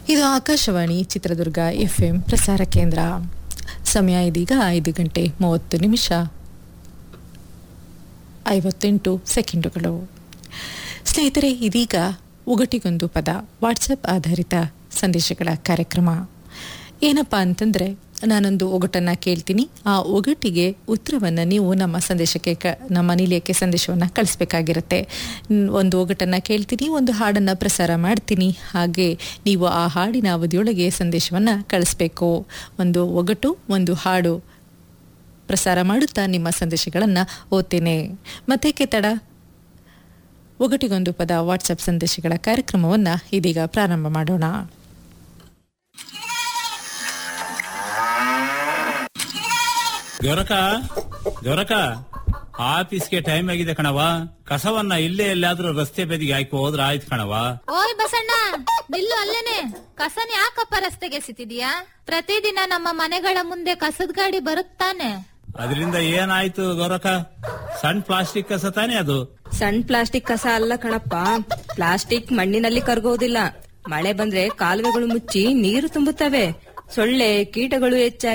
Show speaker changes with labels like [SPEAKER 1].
[SPEAKER 1] ಇದು ಆಕಾಶವಾಣಿ ಚಿತ್ರದುರ್ಗ ಎಫ್ಎಂ ಪ್ರಸಾರ ಕೇಂದ್ರ ಸಮಯ ಇದೀಗ ಐದು ಗಂಟೆ ಮೂವತ್ತು ನಿಮಿಷ ಐವತ್ತೆಂಟು ಸೆಕೆಂಡುಗಳು ಸ್ನೇಹಿತರೆ ಇದೀಗ ಒಗಟಿಗೊಂದು ಪದ ವಾಟ್ಸಪ್ ಆಧಾರಿತ ಸಂದೇಶಗಳ ಕಾರ್ಯಕ್ರಮ ಏನಪ್ಪ ಅಂತಂದರೆ ನಾನೊಂದು ಒಗಟನ್ನು ಕೇಳ್ತೀನಿ ಆ ಒಗಟಿಗೆ ಉತ್ತರವನ್ನು ನೀವು ನಮ್ಮ ಸಂದೇಶಕ್ಕೆ ಕ ನಮ್ಮ ನಿಲಯಕ್ಕೆ ಸಂದೇಶವನ್ನು ಕಳಿಸ್ಬೇಕಾಗಿರುತ್ತೆ ನ್- ಒಂದು ಒಗಟನ್ನು ಕೇಳ್ತೀನಿ ಒಂದು ಹಾಡನ್ನು ಪ್ರಸಾರ ಮಾಡ್ತೀನಿ ಹಾಗೆ ನೀವು ಆ ಹಾಡಿನ ಅವಧಿಯೊಳಗೆ ಸಂದೇಶವನ್ನು ಕಳಿಸ್ಬೇಕು ಒಂದು ಒಗಟು ಒಂದು ಹಾಡು ಪ್ರಸಾರ ಮಾಡುತ್ತಾ ನಿಮ್ಮ ಸಂದೇಶಗಳನ್ನು ಓದ್ತೇನೆ ಮತ್ತೆ ತಡ ಒಗಟಿಗೊಂದು ಪದ ವಾಟ್ಸಪ್ ಸಂದೇಶಗಳ ಕಾರ್ಯಕ್ರಮವನ್ನು ಇದೀಗ ಪ್ರಾರಂಭ ಮಾಡೋಣ
[SPEAKER 2] ಗೊರಕ ಗೊರಕ ಆಫೀಸ್ಗೆ ಟೈಮ್ ಆಗಿದೆ ಕಣವ ಕಸವನ್ನ ಇಲ್ಲೇ ಎಲ್ಲಾದ್ರೂ ರಸ್ತೆ ಬದಿಗೆ ಹಾಕಿ ಹೋದ್ರ ಆಯ್ತು ಕಣವ
[SPEAKER 3] ಓಯ್ ಬಸಣ್ಣ ನಿಲ್ಲು ಅಲ್ಲೇನೆ ಕಸನ ಯಾಕಪ್ಪ ರಸ್ತೆಗೆ ಎಸಿತಿದ್ಯಾ ಪ್ರತಿದಿನ ನಮ್ಮ ಮನೆಗಳ ಮುಂದೆ ಕಸದ ಗಾಡಿ ಬರುತ್ತಾನೆ
[SPEAKER 2] ಅದರಿಂದ ಏನಾಯ್ತು ಗೊರಕ ಸಣ್ಣ ಪ್ಲಾಸ್ಟಿಕ್ ಕಸ ತಾನೇ ಅದು
[SPEAKER 4] ಸಣ್ಣ ಪ್ಲಾಸ್ಟಿಕ್ ಕಸ ಅಲ್ಲ ಕಣಪ್ಪ ಪ್ಲಾಸ್ಟಿಕ್ ಮಣ್ಣಿನಲ್ಲಿ ಕರಗೋದಿಲ್ಲ ಮಳೆ ಬಂದ್ರೆ ಕಾಲುವೆಗಳು ಮುಚ್ಚಿ ನೀರು ತುಂಬುತ್ತವೆ ಸೊಳ್ಳೆ ಕೀಟಗಳು ಹೆಚ್ಚಾಗಿ